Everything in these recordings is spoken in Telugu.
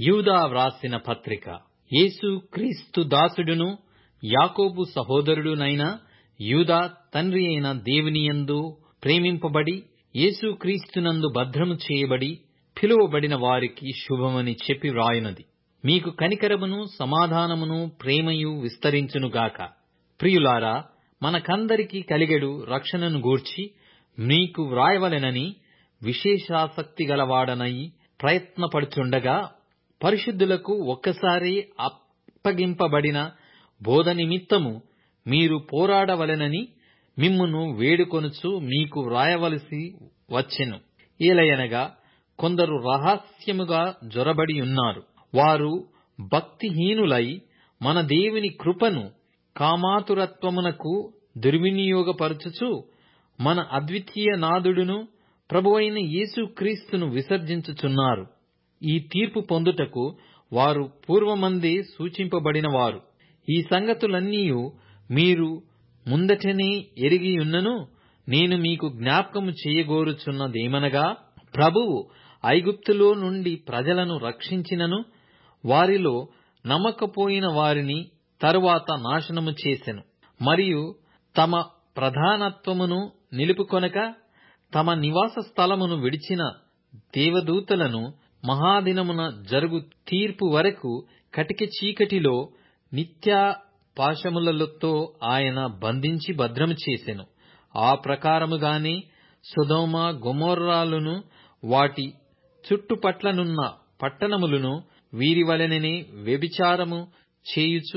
యూదా వ్రాసిన పత్రిక యేసు క్రీస్తు దాసుడును యాకోబు సహోదరుడునైన యూదా తండ్రి అయిన దేవునియందు ప్రేమింపబడి యేసు క్రీస్తునందు భద్రము చేయబడి పిలువబడిన వారికి శుభమని చెప్పి వ్రాయునది మీకు కనికరమును సమాధానమును ప్రేమయు విస్తరించునుగాక ప్రియులారా మనకందరికి కలిగెడు రక్షణను గూర్చి మీకు వ్రాయవలెనని విశేషాసక్తి గలవాడనై ప్రయత్నపడుచుండగా పరిశుద్ధులకు ఒక్కసారి అప్పగింపబడిన బోధ నిమిత్తము మీరు పోరాడవలెనని మిమ్మును వేడుకొనుచు మీకు వ్రాయవలసి వచ్చెను ఏలయనగా కొందరు రహస్యముగా జొరబడి ఉన్నారు వారు భక్తిహీనులై మన దేవుని కృపను కామాతురత్వమునకు దుర్వినియోగపరచుచు మన అద్వితీయ నాదుడును ప్రభువైన యేసుక్రీస్తును విసర్జించుచున్నారు ఈ తీర్పు పొందుటకు వారు పూర్వమందే సూచింపబడినవారు ఈ సంగతులన్నీయు మీరు ముందటనే ఎరిగియున్నను నేను మీకు జ్ఞాపకము చేయగోరుచున్నదేమనగా ప్రభువు ఐగుప్తులో నుండి ప్రజలను రక్షించినను వారిలో నమ్మకపోయిన వారిని తరువాత నాశనము చేసెను మరియు తమ ప్రధానత్వమును నిలుపుకొనక తమ నివాస స్థలమును విడిచిన దేవదూతలను మహాదినమున జరుగు తీర్పు వరకు కటిక చీకటిలో నిత్యా పాశములతో ఆయన బంధించి భద్రము చేసెను ఆ ప్రకారముగానే సుధోమ గొమోర్రాలును వాటి చుట్టుపట్లనున్న పట్టణములను వీరి వలననే వ్యభిచారము చేయుచు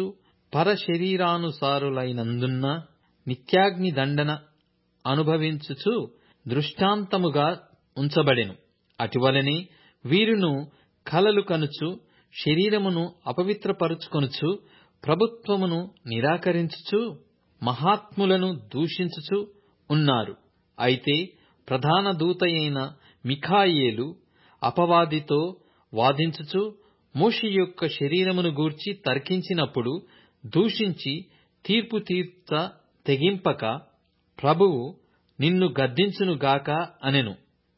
పరశరీరానుసారులైనందున్న నిత్యాగ్ని దండన అనుభవించుచు దృష్టాంతముగా ఉంచబడెను అటువలనే వీరును కలలు కనుచు శరీరమును అపవిత్రపరుచుకొనుచు ప్రభుత్వమును నిరాకరించుచు మహాత్ములను దూషించుచు ఉన్నారు అయితే ప్రధాన దూతయైన మిఖాయేలు అపవాదితో వాదించుచు మోషి యొక్క శరీరమును గూర్చి తర్కించినప్పుడు దూషించి తీర్పు తీర్చ తెగింపక ప్రభువు నిన్ను గద్దించునుగాక అనెను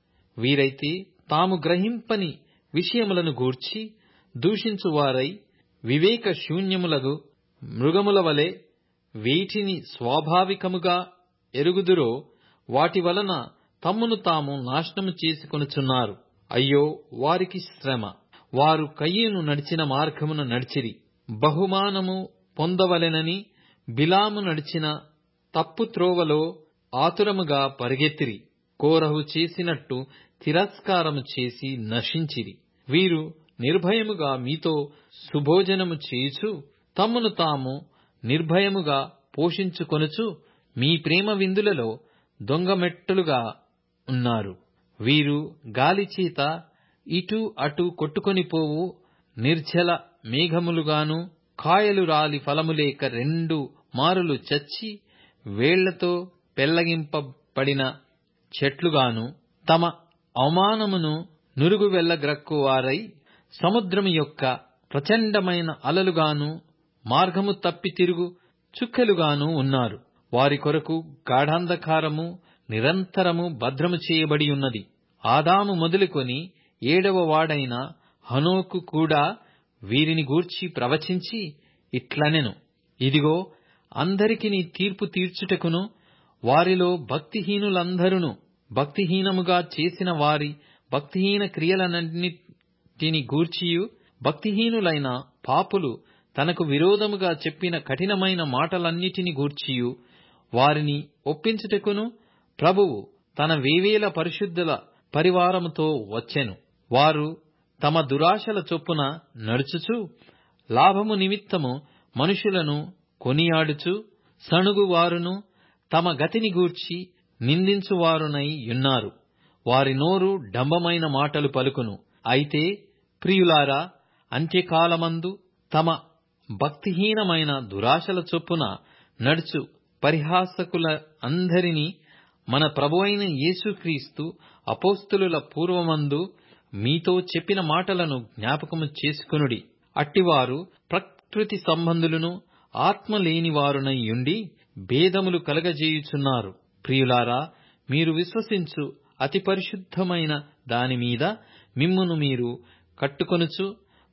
వీరైతే తాము గ్రహింపని విషయములను గూర్చి దూషించువారై వివేక శూన్యములగు మృగముల వలె వేటిని స్వాభావికముగా ఎరుగుదురో వాటి వలన తమ్మును తాము నాశనము చేసుకొనుచున్నారు అయ్యో వారికి శ్రమ వారు కయ్యను నడిచిన మార్గమున నడిచిరి బహుమానము పొందవలెనని బిలాము నడిచిన తప్పు త్రోవలో ఆతురముగా పరిగెత్తిరి కోరహు చేసినట్టు తిరస్కారము చేసి నశించిరి వీరు నిర్భయముగా మీతో సుభోజనము చేయుచు తమ్మును తాము నిర్భయముగా పోషించుకొనుచు మీ ప్రేమ విందులలో దొంగమెట్టులుగా ఉన్నారు వీరు గాలిచేత ఇటు అటు కొట్టుకొనిపోవు నిర్జల మేఘములుగాను కాయలు రాలి ఫలము లేక రెండు మారులు చచ్చి వేళ్లతో పెళ్లగింపబడిన చెట్లుగాను తమ అవమానమును నురుగు వెళ్ళగ్రక్కువారై సముద్రము యొక్క ప్రచండమైన అలలుగాను మార్గము తప్పి తిరుగు చుక్కలుగాను ఉన్నారు వారి కొరకు గాఢాంధకారము నిరంతరము భద్రము చేయబడి ఉన్నది ఆదాము మొదలుకొని ఏడవ వాడైన హనోకు కూడా వీరిని గూర్చి ప్రవచించి ఇట్లనెను ఇదిగో అందరికిని తీర్పు తీర్చుటకును వారిలో భక్తిహీనులందరును భక్తిహీనముగా చేసిన వారి భక్తిహీన క్రియలన్నిటిని గూర్చియు భక్తిహీనులైన పాపులు తనకు విరోధముగా చెప్పిన కఠినమైన మాటలన్నిటిని గూర్చియు వారిని ఒప్పించుటకును ప్రభువు తన వేవేల పరిశుద్ధుల పరివారముతో వచ్చెను వారు తమ దురాశల చొప్పున నడుచుచు లాభము నిమిత్తము మనుషులను కొనియాడుచు సణుగువారును తమ గతిని గూర్చి నిందించువారునై యున్నారు వారి నోరు డంబమైన మాటలు పలుకును అయితే ప్రియులారా అంత్యకాలమందు తమ భక్తిహీనమైన దురాశల చొప్పున నడుచు పరిహాసకుల అందరినీ మన ప్రభువైన యేసుక్రీస్తు అపోస్తులుల పూర్వమందు మీతో చెప్పిన మాటలను జ్ఞాపకము చేసుకొనుడి అట్టివారు ప్రకృతి సంబంధులను ఆత్మ లేనివారునై యుండి భేదములు కలగజేయుచున్నారు ప్రియులారా మీరు విశ్వసించు అతి పరిశుద్ధమైన దాని మీద మిమ్మును మీరు కట్టుకొనుచు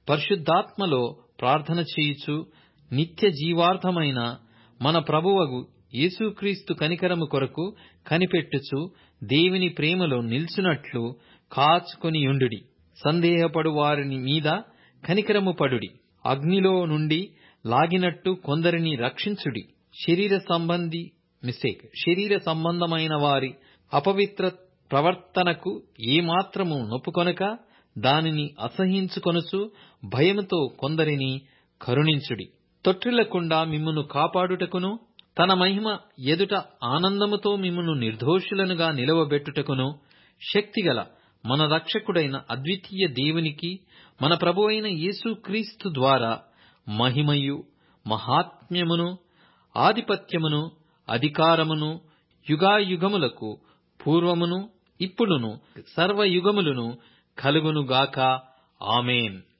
పరిశుద్ధాత్మలో ప్రార్థన చేయుచు నిత్య జీవార్థమైన మన ప్రభువగు యేసుక్రీస్తు కనికరము కొరకు కనిపెట్టుచు దేవుని ప్రేమలో నిల్చునట్లు కాచుకొనియుండుడి సందేహపడు వారిని మీద కనికరము పడుడి అగ్నిలో నుండి లాగినట్టు కొందరిని రక్షించుడి శరీర సంబంధి మిస్టేక్ శరీర సంబంధమైన వారి అపవిత్ర ప్రవర్తనకు ఏమాత్రము నొప్పుకొనక దానిని అసహించుకొనుచు భయముతో కొందరిని కరుణించుడి తొట్టిల్లకుండా మిమ్మును కాపాడుటకును తన మహిమ ఎదుట ఆనందముతో మిమ్మును నిర్దోషులనుగా నిలవబెట్టుటకును శక్తిగల మన రక్షకుడైన అద్వితీయ దేవునికి మన ప్రభువైన యేసుక్రీస్తు ద్వారా మహిమయు మహాత్మ్యమును ఆధిపత్యమును అధికారమును యుగాయుగములకు పూర్వమును ఇప్పుడును సర్వయుగములను కలుగునుగాక ఆమెన్